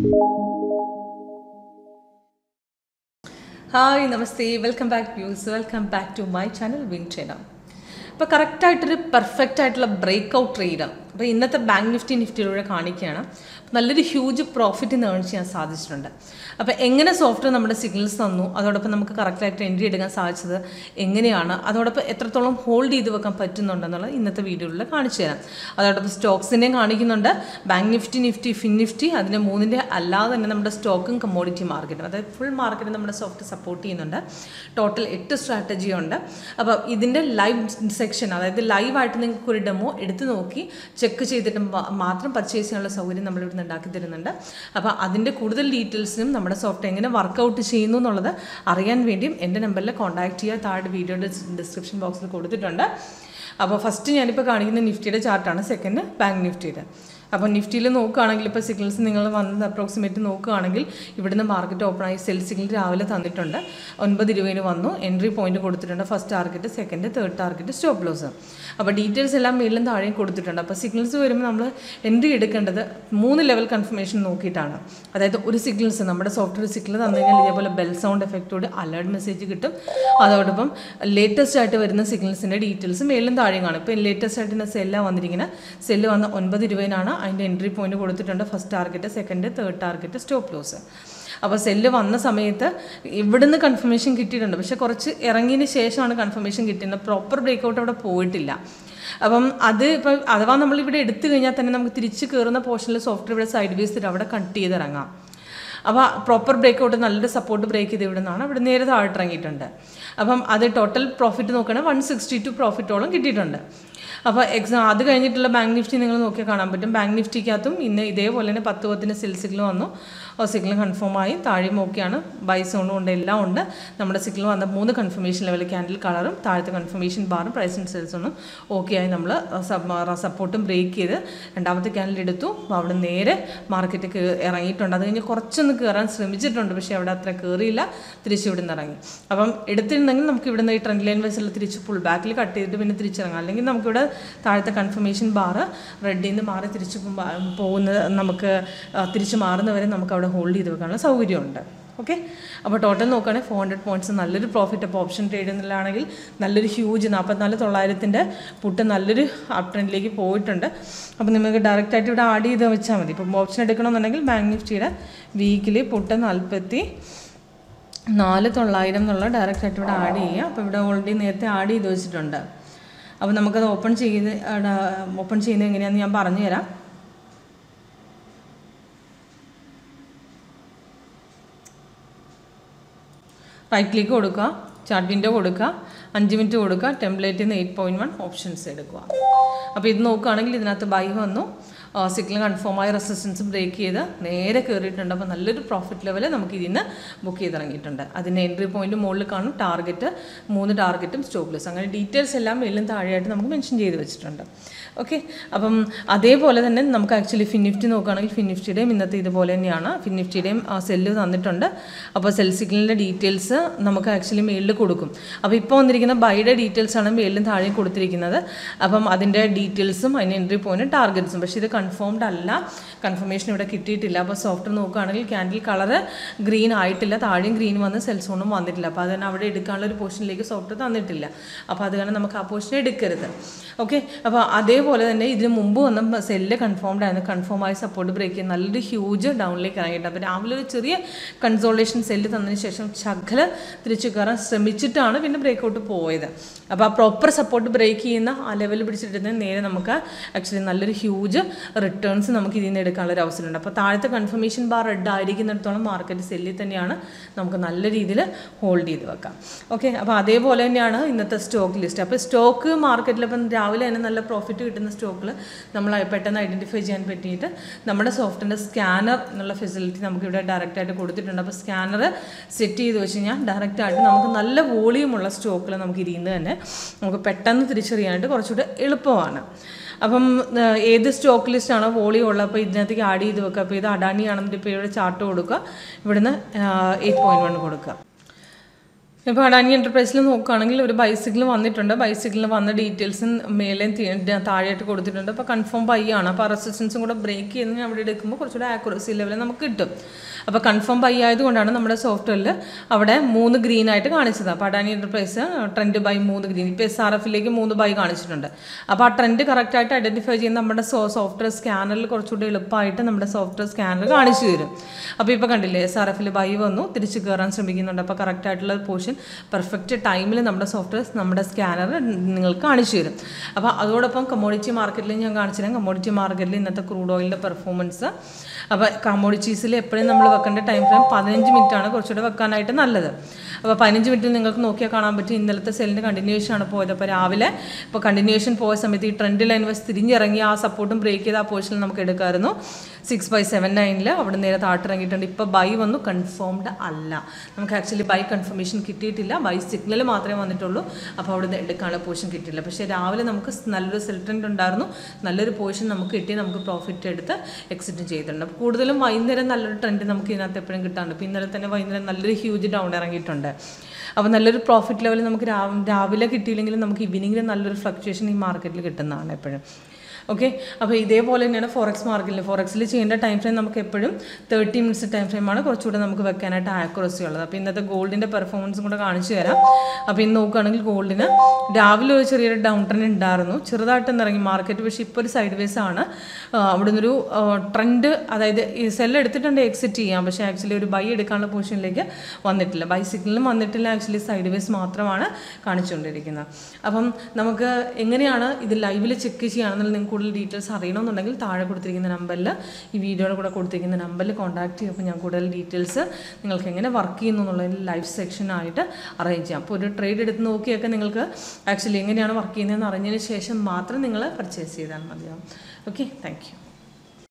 hi നമസ്തേ welcome back views welcome back to my channel വിങ് ചൈന ഇപ്പോൾ കറക്റ്റായിട്ടൊരു പെർഫെക്റ്റ് ആയിട്ടുള്ള ബ്രേക്ക് ഔട്ട് ട്രേഡ് അപ്പോൾ ഇന്നത്തെ ബാങ്ക് നിഫ്റ്റി നിഫ്റ്റിയിലൂടെ കാണിക്കുകയാണ് നല്ലൊരു ഹ്യൂജ് പ്രോഫിറ്റ് ഇന്ന് ഏൺ ചെയ്യാൻ സാധിച്ചിട്ടുണ്ട് അപ്പോൾ എങ്ങനെ സോഫ്റ്റ്വെയർ നമ്മുടെ സിഗ്നൽസ് തന്നു അതോടൊപ്പം നമുക്ക് കറക്റ്റായിട്ട് എൻട്രി എടുക്കാൻ സാധിച്ചത് എങ്ങനെയാണ് അതോടൊപ്പം എത്രത്തോളം ഹോൾഡ് ചെയ്ത് വെക്കാൻ പറ്റുന്നുണ്ടെന്നുള്ളത് ഇന്നത്തെ വീഡിയോയിൽ കാണിച്ചു തരാം അതോടൊപ്പം സ്റ്റോക്സിൻ്റെയും കാണിക്കുന്നുണ്ട് ബാങ്ക് നിഫ്റ്റി നിഫ്റ്റി ഫിൻ നിഫ്റ്റി അതിൻ്റെ മൂന്നിൻ്റെ അല്ലാതെ തന്നെ നമ്മുടെ സ്റ്റോക്കും കമ്മോഡിറ്റി മാർക്കറ്റും അതായത് ഫുൾ മാർക്കറ്റ് നമ്മുടെ സോഫ്റ്റ് സപ്പോർട്ട് ചെയ്യുന്നുണ്ട് ടോട്ടൽ എട്ട് സ്ട്രാറ്റജി ഉണ്ട് അപ്പോൾ ഇതിൻ്റെ ലൈവ് സെക്ഷൻ അതായത് ലൈവായിട്ട് നിങ്ങൾക്ക് ഒരു ഡെമോ എടുത്ത് നോക്കി ചെക്ക് ചെയ്തിട്ട് മ- മാത്രം പർച്ചേസ് ചെയ്യാനുള്ള സൗകര്യം നമ്മൾ ഇവിടുന്ന് ഉണ്ടാക്കി തരുന്നുണ്ട് അപ്പോൾ അതിൻ്റെ കൂടുതൽ ഡീറ്റെയിൽസിനും നമ്മുടെ സോഫ്റ്റ് എങ്ങനെ വർക്കൗട്ട് ചെയ്യുന്നു എന്നുള്ളത് അറിയാൻ വേണ്ടിയും എൻ്റെ നമ്പറിൽ കോൺടാക്ട് ചെയ്യുക താഴെ വീഡിയോയുടെ ഡിസ്ക്രിപ്ഷൻ ബോക്സിൽ കൊടുത്തിട്ടുണ്ട് അപ്പോൾ ഫസ്റ്റ് ഞാനിപ്പോൾ കാണിക്കുന്ന നിഫ്റ്റിയുടെ ചാർട്ടാണ് സെക്കൻഡ് ബാങ്ക് നിഫ്റ്റിയുടെ അപ്പോൾ നിഫ്റ്റിയിൽ നോക്കുകയാണെങ്കിൽ ഇപ്പോൾ സിഗ്നൽസ് നിങ്ങൾ വന്നത് അപ്രോക്സിമേറ്റ് നോക്കുകയാണെങ്കിൽ ഇവിടുന്ന് മാർക്കറ്റ് ഓപ്പൺ ആയി സെൽ സിഗ്നൽ രാവിലെ തന്നിട്ടുണ്ട് ഒൻപത് ഇരുപതിന് വന്നു എൻട്രി പോയിന്റ് കൊടുത്തിട്ടുണ്ട് first target second third target stop loss അപ്പോൾ ഡീറ്റെയിൽസ് എല്ലാം മേളിലും താഴെയും കൊടുത്തിട്ടുണ്ട് അപ്പോൾ സിഗ്നൽസ് വരുമ്പോൾ നമ്മൾ എൻട്രി എടുക്കേണ്ടത് മൂന്ന് ലെവൽ കൺഫർമേഷൻ നോക്കിയിട്ടാണ് അതായത് ഒരു സിഗ്നൽസ് നമ്മുടെ സോഫ്റ്റ്വെയർ സിഗ്നൽ തന്നു കഴിഞ്ഞാൽ ഇതേപോലെ ബെൽ സൗണ്ട് എഫക്റ്റോട് അലേർട്ട് മെസ്സേജ് കിട്ടും അതോടൊപ്പം ലേറ്റസ്റ്റ് ആയിട്ട് വരുന്ന സിഗ്നൽസിൻ്റെ ഡീറ്റെയിൽസ് മേളിലും താഴെയും കാണും ഇപ്പോൾ ലേറ്റസ്റ്റ് ആയിട്ട് സെല്ലാണ് വന്നിരിക്കുന്നത് സെല്ല് വന്ന ഒൻപത് ഇരുപതിനാണ് അതിൻ്റെ എൻട്രി പോയിന്റ് കൊടുത്തിട്ടുണ്ട് first target second third target stop loss അപ്പോൾ സെല്ല് വന്ന സമയത്ത് ഇവിടുന്ന് കൺഫർമേഷൻ കിട്ടിയിട്ടുണ്ട് പക്ഷെ കുറച്ച് ഇറങ്ങിയതിന് ശേഷമാണ് കൺഫർമേഷൻ കിട്ടിയത് പ്രോപ്പർ ബ്രേക്കൗട്ട് അവിടെ പോയിട്ടില്ല അപ്പം അത് ഇപ്പോൾ അഥവാ നമ്മളിവിടെ എടുത്തു കഴിഞ്ഞാൽ തന്നെ നമുക്ക് തിരിച്ച് കയറുന്ന പോർഷനിൽ സോഫ്റ്റ്വെയർ ഇവിടെ സൈഡ് വേസ് അവിടെ കട്ട് ചെയ്തിറങ്ങാം അപ്പോൾ പ്രോപ്പർ ബ്രേക്കൗട്ട് നല്ലൊരു സപ്പോർട്ട് ബ്രേക്ക് ചെയ്ത് ഇവിടെ നിന്നാണ് ഇവിടെ നേരെ താഴോട്ട് ഇറങ്ങിയിട്ടുണ്ട് അപ്പം അത് ടോട്ടൽ പ്രോഫിറ്റ് നോക്കുകയാണെങ്കിൽ വൺ സിക്സ്റ്റി ടു പ്രോഫിറ്റോളം കിട്ടിയിട്ടുണ്ട് അപ്പോൾ എക്സാം അത് കഴിഞ്ഞിട്ടുള്ള ബാങ്ക് നിഫ്റ്റി നിങ്ങൾ നോക്കിയാൽ കാണാൻ പറ്റും ബാങ്ക് നിഫ്റ്റിക്കകത്തും ഇന്ന് ഇതേപോലെ തന്നെ പത്ത് പത്തിന് സെൽ സിഗ്നൽ വന്നു ആ സിഗ്നൽ കൺഫേം ആയി താഴെയും ഓക്കെയാണ് ബൈ സോണും ഉണ്ട് എല്ലാം ഉണ്ട് നമ്മുടെ സിഗ്നൽ വന്ന മൂന്ന് കൺഫർമേഷൻ ലെവൽ ക്യാൻഡിൽ കളറും താഴത്തെ കൺഫർമേഷൻ ബാറും പ്രൈസ് ആൻഡ് സെൽസ് ഒന്നും ഓക്കെ ആയി നമ്മൾ സപ്പോർട്ടും ബ്രേക്ക് ചെയ്ത് രണ്ടാമത്തെ ക്യാൻഡിൽ എടുത്തു അപ്പോൾ അവിടെ നേരെ മാർക്കറ്റ് ഇറങ്ങിയിട്ടുണ്ട് അത് കഴിഞ്ഞ് കുറച്ചൊന്ന് കയറാൻ ശ്രമിച്ചിട്ടുണ്ട് പക്ഷേ അവിടെ അത്ര കയറിയില്ല തിരിച്ച് ഇവിടെ നിന്ന് ഇറങ്ങി അപ്പം എടുത്തിരുന്നെങ്കിൽ നമുക്ക് ഇവിടെ നിന്ന് ഈ ട്രെൻഡ് ലൈൻ വൈസിൽ തിരിച്ച് പുൾ ബാക്കിൽ കട്ട് ചെയ്തിട്ട് പിന്നെ തിരിച്ചിറങ്ങാം അല്ലെങ്കിൽ നമുക്കിവിടെ താഴത്തെ കൺഫർമേഷൻ ബാറ് റെഡിൽ നിന്ന് മാറി തിരിച്ച് പോകുമ്പ- പോകുന്നത് നമുക്ക് ആ, തിരിച്ച് മാറുന്നവരെ നമുക്ക് അവിടെ ഹോൾഡ് ചെയ്ത് വെക്കാനുള്ള സൗകര്യമുണ്ട് ഓക്കെ അപ്പോൾ ടോട്ടൽ നോക്കുകയാണെങ്കിൽ ഫോർ ഹൺഡ്രഡ് പോയിൻറ്റ്സ് നല്ലൊരു പ്രോഫിറ്റ് അപ്പോൾ ഓപ്ഷൻ ട്രേഡ് എന്നുള്ളതാണെങ്കിൽ നല്ലൊരു ഹ്യൂജ് നാൽപ്പത്തിനാല് തൊള്ളായിരത്തിൻ്റെ പുട്ട് നല്ലൊരു അപ് ട്രെൻഡിലേക്ക് പോയിട്ടുണ്ട് അപ്പോൾ നിങ്ങൾക്ക് ഡയറക്റ്റായിട്ട് ഇവിടെ ആഡ് ചെയ്ത് വെച്ചാൽ മതി ഇപ്പം ഓപ്ഷൻ എടുക്കണമെന്നുണ്ടെങ്കിൽ ബാങ്ക് നിഫ്റ്റിയുടെ വീക്കിലി പുട്ട് നാൽപ്പത്തി നാല് തൊള്ളായിരം എന്നുള്ള ഡയറക്റ്റ് ആയിട്ട് ഇവിടെ ആഡ് ചെയ്യുക അപ്പോൾ ഇവിടെ ഓൾറെഡി നേരത്തെ ആഡ് ചെയ്ത് വെച്ചിട്ടുണ്ട് അപ്പോൾ നമുക്കത് ഓപ്പൺ ചെയ്ത് ഓപ്പൺ ചെയ്യുന്നത് എങ്ങനെയാണെന്ന് ഞാൻ പറഞ്ഞു തരാം റൈറ്റ് ക്ലിക്ക് കൊടുക്കുക ചാർട്ട് വിൻഡോ കൊടുക്കുക അഞ്ച് മിനിറ്റ് കൊടുക്കുക ടെംപ്ലേറ്റിൽ നിന്ന് എയ്റ്റ് പോയിൻറ്റ് വൺ ഓപ്ഷൻസ് എടുക്കുക അപ്പോൾ ഇത് നോക്കുകയാണെങ്കിൽ ഇതിനകത്ത് ബൈ വന്നു സിഗ്നൽ കൺഫേമായ റെസിസ്റ്റൻസ് ബ്രേക്ക് ചെയ്ത് നേരെ കയറിയിട്ടുണ്ട് അപ്പോൾ നല്ലൊരു പ്രോഫിറ്റ് ലെവൽ നമുക്ക് ഇതിന് ബുക്ക് ചെയ്തിറങ്ങിയിട്ടുണ്ട് അതിൻ്റെ എൻട്രി പോയിന്റ് മുകളിൽ കാണും ടാർഗറ്റ് മൂന്ന് ടാർഗറ്റും സ്റ്റോപ്ലെസ് അങ്ങനെ ഡീറ്റെയിൽസ് എല്ലാം മേലും താഴെയായിട്ട് നമുക്ക് മെൻഷൻ ചെയ്ത് വെച്ചിട്ടുണ്ട് ഓക്കെ അപ്പം അതേപോലെ തന്നെ നമുക്ക് ആക്ച്വലി ഫിനിഫ്റ്റി നോക്കുകയാണെങ്കിൽ ഫിനിഫ്റ്റിയുടെയും ഇന്നത്തെ ഇതുപോലെ തന്നെയാണ് ഫിനിഫ്റ്റിയുടെയും സെല്ല് തന്നിട്ടുണ്ട് അപ്പോൾ സെൽ സിഗ്നലിൻ്റെ ഡീറ്റെയിൽസ് നമുക്ക് ആക്ച്വലി മെയിലിൽ കൊടുക്കും അപ്പോൾ ഇപ്പോൾ വന്നിരിക്കുന്ന ബൈയുടെ ഡീറ്റെയിൽസ് ആണ് മെയിലും താഴെ കൊടുത്തിരിക്കുന്നത് അപ്പം അതിൻ്റെ ഡീറ്റെയിൽസും അതിന് എൻട്രി പോയിന്റ് ടാർഗറ്റ്സും പക്ഷേ ഇത് കൺഫേംഡ് അല്ല കൺഫർമേഷൻ ഇവിടെ കിട്ടിയിട്ടില്ല അപ്പോൾ സോഫ്റ്റ്വെയർ നോക്കുകയാണെങ്കിൽ ക്യാൻഡിൽ കളറ് ഗ്രീൻ ആയിട്ടില്ല താഴെയും ഗ്രീൻ വന്ന് സെൽസോണും വന്നിട്ടില്ല അപ്പോൾ അതിന് അവിടെ എടുക്കാനുള്ള ഒരു പോർഷനിലേക്ക് സോഫ്റ്റ്വെയർ തന്നിട്ടില്ല അപ്പോൾ അത് കാരണം നമുക്ക് ആ പോർഷൻ എടുക്കരുത് ഓക്കെ അപ്പോൾ അതേപോലെ തന്നെ ഇതിന് മുമ്പ് വന്ന സെല്ല് കൺഫേംഡ് ആയിരുന്നു കൺഫേം ആയി സപ്പോർട്ട് ബ്രേക്ക് ചെയ്ത് നല്ലൊരു ഹ്യൂജ് ഡൗണിലേക്ക് ഇറങ്ങിയിട്ടുണ്ട് അപ്പോൾ രാവിലെ ഒരു ചെറിയ കൺസോളേഷൻ സെല്ല് തന്നതിന് ശേഷം ശകല തിരിച്ചു കയറാൻ ശ്രമിച്ചിട്ടാണ് പിന്നെ ബ്രേക്കൗട്ട് പോയത് അപ്പോൾ ആ പ്രോപ്പർ സപ്പോർട്ട് ബ്രേക്ക് ചെയ്യുന്ന ആ ലെവൽ പിടിച്ചിട്ട് നേരെ നമുക്ക് ആക്ച്വലി നല്ലൊരു ഹ്യൂജ് റിട്ടേൺസ് നമുക്ക് ഇതിൽ നിന്ന് എടുക്കാനുള്ള ഒരു അവസരമുണ്ട് അപ്പോൾ താഴത്തെ കൺഫർമേഷൻ ബാർ റെഡ് ആയിരിക്കുന്നിടത്തോളം മാർക്കറ്റ് സെല്ലിൽ തന്നെയാണ് നമുക്ക് നല്ല രീതിയിൽ ഹോൾഡ് ചെയ്ത് വെക്കാം ഓക്കെ അപ്പോൾ അതേപോലെ തന്നെയാണ് ഇന്നത്തെ സ്റ്റോക്ക് ലിസ്റ്റ് അപ്പോൾ സ്റ്റോക്ക് മാർക്കറ്റിൽ ഇപ്പം രാവിലെ തന്നെ നല്ല പ്രോഫിറ്റ് കിട്ടുന്ന സ്റ്റോക്കിൽ നമ്മൾ പെട്ടെന്ന് ഐഡൻറ്റിഫൈ ചെയ്യാൻ പറ്റിയിട്ട് നമ്മുടെ സോഫ്റ്റ്വെയർ സ്കാനർ എന്നുള്ള ഫെസിലിറ്റി നമുക്കിവിടെ ഡയറക്റ്റ് ആയിട്ട് കൊടുത്തിട്ടുണ്ട് അപ്പോൾ സ്കാനർ സെറ്റ് ചെയ്ത് വെച്ച് കഴിഞ്ഞാൽ ഡയറക്റ്റ് ആയിട്ട് നമുക്ക് നല്ല വോളിയമുള്ള സ്റ്റോക്കിൽ നമുക്ക് ഇതിൽ നിന്ന് തന്നെ നമുക്ക് പെട്ടെന്ന് തിരിച്ചറിയാനായിട്ട് കുറച്ചുകൂടെ എളുപ്പമാണ് അപ്പം ആ, ഏത് സ്റ്റോക്ക് ലിസ്റ്റ് ആണോ വോളിയം ഉള്ളത് അപ്പോൾ ഇതിനകത്തേക്ക് ആഡ് ചെയ്ത് വെക്കുക അപ്പോൾ ഇത് അഡാണി ആണെന്നിട്ട് ഇപ്പോൾ ഇവിടെ ചാർട്ട് കൊടുക്കുക ഇവിടുന്ന് എയ്റ്റ് പോയിൻറ്റ് വൺ കൊടുക്കുക ഇപ്പോൾ അഡാനി എൻ്റർപ്രൈസിൽ നോക്കുകയാണെങ്കിൽ ഒരു ബൈസിക്കിൾ വന്നിട്ടുണ്ട് ബൈസിക്കിളിൽ വന്ന ഡീറ്റെയിൽസും മേലെയും തി- താഴെയായിട്ട് കൊടുത്തിട്ടുണ്ട് അപ്പോൾ കൺഫേം ബൈ ആണ് അപ്പോൾ റെസിസ്റ്റൻസും കൂടെ ബ്രേക്ക് ചെയ്ത് ഞാൻ അവിടെ എടുക്കുമ്പോൾ കുറച്ചുകൂടെ ആക്യുറസി ലെവൽ നമുക്ക് കിട്ടും അപ്പോൾ കൺഫേം ബൈ ആയതുകൊണ്ടാണ് നമ്മുടെ സോഫ്റ്റ്വെയറിൽ അവിടെ മൂന്ന് ഗ്രീൻ ആയിട്ട് കാണിച്ചത് അപ്പോൾ അഡാനി എൻ്റർപ്രൈസ് ട്രെൻഡ് ബൈ മൂന്ന് ഗ്രീൻ ഇപ്പോൾ എസ് ആർ എഫിലേക്ക് മൂന്ന് ബൈ കാണിച്ചിട്ടുണ്ട് അപ്പോൾ ആ ട്രെൻഡ് കറക്റ്റായിട്ട് ഐഡൻറ്റിഫൈ ചെയ്യുന്ന നമ്മുടെ സോ സോഫ്റ്റ്വെയർ സ്കാനറിൽ കുറച്ചുകൂടി എളുപ്പമായിട്ട് നമ്മുടെ സോഫ്റ്റ്വെയർ സ്കാനർ കാണിച്ചു തരും അപ്പോൾ ഇപ്പോൾ കണ്ടില്ലേ എസ് ആർ എഫിൽ ബൈ വന്നു തിരിച്ച് കയറാൻ ശ്രമിക്കുന്നുണ്ട് അപ്പോൾ കറക്റ്റ് ആയിട്ടുള്ള പോർഷൻ പെർഫെക്റ്റ് ടൈമിൽ നമ്മുടെ സോഫ്റ്റ്വെയർ നമ്മുടെ സ്കാനർ നിങ്ങൾക്ക് കാണിച്ചു തരും അപ്പോൾ അതോടൊപ്പം കമ്മോഡിറ്റി മാർക്കറ്റിൽ ഞാൻ കാണിച്ചു തരാം കമ്മോഡിറ്റി മാർക്കറ്റിൽ ഇന്നത്തെ ക്രൂഡ് ഓയിലിൻ്റെ പെർഫോമൻസ് അപ്പോൾ കമ്മോഡിറ്റീസിൽ എപ്പോഴും നമ്മൾ വെക്കേണ്ട ടൈം ഫ്രെയിം പതിനഞ്ച് മിനിറ്റാണ് കുറച്ചുകൂടെ വെക്കാനായിട്ട് നല്ലത് അപ്പോൾ പതിനഞ്ച് മിനിറ്റിൽ നിങ്ങൾക്ക് നോക്കിയാൽ കാണാൻ പറ്റും ഇന്നലത്തെ സെല്ലിൻ്റെ കണ്ടിന്യൂഷൻ ആണ് പോയത് അപ്പോൾ രാവിലെ ഇപ്പോൾ കണ്ടിന്യൂഷൻ പോയ സമയത്ത് ഈ ട്രെൻഡ് ലൈൻ വെച്ച് തിരിഞ്ഞിറങ്ങി ആ സപ്പോർട്ടും ബ്രേക്ക് ചെയ്ത് ആ പോർഷനിൽ നമുക്ക് എടുക്കാമായിരുന്നു സിക്സ് ബൈ സെവൻ നയനിൽ അവിടെ നേരെ താട്ടിറങ്ങിയിട്ടുണ്ട് ഇപ്പോൾ ബൈ വന്നു കൺഫേംഡ് അല്ല നമുക്ക് ആക്ച്വലി ബൈ കൺഫർമേഷൻ കിട്ടിയിട്ടില്ല ബൈ സിഗ്നൽ മാത്രമേ വന്നിട്ടുള്ളൂ അപ്പോൾ അവിടെ നിന്ന് എടുക്കാനുള്ള പോർഷൻ കിട്ടിയില്ല പക്ഷേ രാവിലെ നമുക്ക് സ് നല്ലൊരു സെൽട്രൻഡ് ഉണ്ടായിരുന്നു നല്ലൊരു പോർഷൻ നമുക്ക് കിട്ടി നമുക്ക് പ്രോഫിറ്റ് എടുത്ത് എക്സിറ്റും ചെയ്തിട്ടുണ്ട് അപ്പോൾ കൂടുതലും വൈകുന്നേരം നല്ലൊരു ട്രെൻഡ് നമുക്ക് ഇതിനകത്ത് എപ്പോഴും കിട്ടാറുണ്ട് ഇപ്പോൾ ഇന്നലെ തന്നെ വൈകുന്നേരം നല്ലൊരു ഹ്യൂജ് ഡൗൺ ഇറങ്ങിയിട്ടുണ്ട് അപ്പോൾ നല്ലൊരു പ്രോഫിറ്റ് ലെവൽ നമുക്ക് രാവ്- രാവിലെ കിട്ടിയില്ലെങ്കിലും നമുക്ക് ഈവനിങ്ങിൽ നല്ലൊരു ഫ്ലക്ച്വേഷൻ ഈ മാർക്കറ്റിൽ കിട്ടുന്നതാണ് എപ്പോഴും ഓക്കെ അപ്പോൾ ഇതേപോലെ തന്നെയാണ് ഫോറക്സ് മാർക്കറ്റിൽ ഫോറക്സിൽ ചെയ്യേണ്ട ടൈം ഫ്രെയിം നമുക്ക് എപ്പോഴും തേർട്ടി മിനിറ്റ്സ് ടൈം ഫ്രെയിമാണ് കുറച്ചുകൂടെ നമുക്ക് വെക്കാനായിട്ട് ആക്യുറസി ഉള്ളത് അപ്പോൾ ഇന്നത്തെ ഗോൾഡിൻ്റെ പെർഫോമൻസും കൂടെ കാണിച്ചു തരാം അപ്പോൾ ഇന്ന് നോക്കുകയാണെങ്കിൽ ഗോൾഡിന് രാവിലെ ഒരു ചെറിയൊരു ഡൗൺ ട്രെൻഡ് ഉണ്ടായിരുന്നു ചെറുതായിട്ട് ഇറങ്ങി മാർക്കറ്റ് പക്ഷേ ഇപ്പോൾ ഒരു സൈഡ് വേസ് ആണ് ആ, അവിടെ നിന്നൊരു ട്രെൻഡ് അതായത് ഈ സെൽ എടുത്തിട്ടുണ്ട് എക്സിറ്റ് ചെയ്യാം പക്ഷേ ആക്ച്വലി ഒരു ബൈ എടുക്കാനുള്ള പൊസിഷനിലേക്ക് വന്നിട്ടില്ല ബൈ സിഗ്നലും വന്നിട്ടില്ല ആക്ച്വലി സൈഡ് വേസ് മാത്രമാണ് കാണിച്ചുകൊണ്ടിരിക്കുന്നത് അപ്പം നമുക്ക് എങ്ങനെയാണ് ഇത് ലൈവിൽ ചെക്ക് ചെയ്യുകയാണെന്നുള്ള നിങ്ങൾക്ക് കൂടുതൽ ഡീറ്റെയിൽസ് അറിയണമെന്നുണ്ടെങ്കിൽ താഴെ കൊടുത്തിരിക്കുന്ന നമ്പറിൽ ഈ വീഡിയോയുടെ കൂടെ കൊടുത്തിരിക്കുന്ന നമ്പറിൽ കോൺടാക്ട് ചെയ്യുമ്പോൾ ഞാൻ കൂടുതൽ ഡീറ്റെയിൽസ് നിങ്ങൾക്ക് എങ്ങനെ വർക്ക് ചെയ്യുന്നു എന്നുള്ളതിന് ലൈവ് സെക്ഷനായിട്ട് അറേഞ്ച് ചെയ്യാം അപ്പോൾ ഒരു ട്രേഡ് എടുത്ത് നോക്കിയൊക്കെ നിങ്ങൾക്ക് ആക്ച്വലി എങ്ങനെയാണ് വർക്ക് ചെയ്യുന്നതെന്ന് അറിഞ്ഞതിന് ശേഷം മാത്രം നിങ്ങൾ പർച്ചേസ് ചെയ്താൽ മതിയാവും ഓക്കെ താങ്ക് യു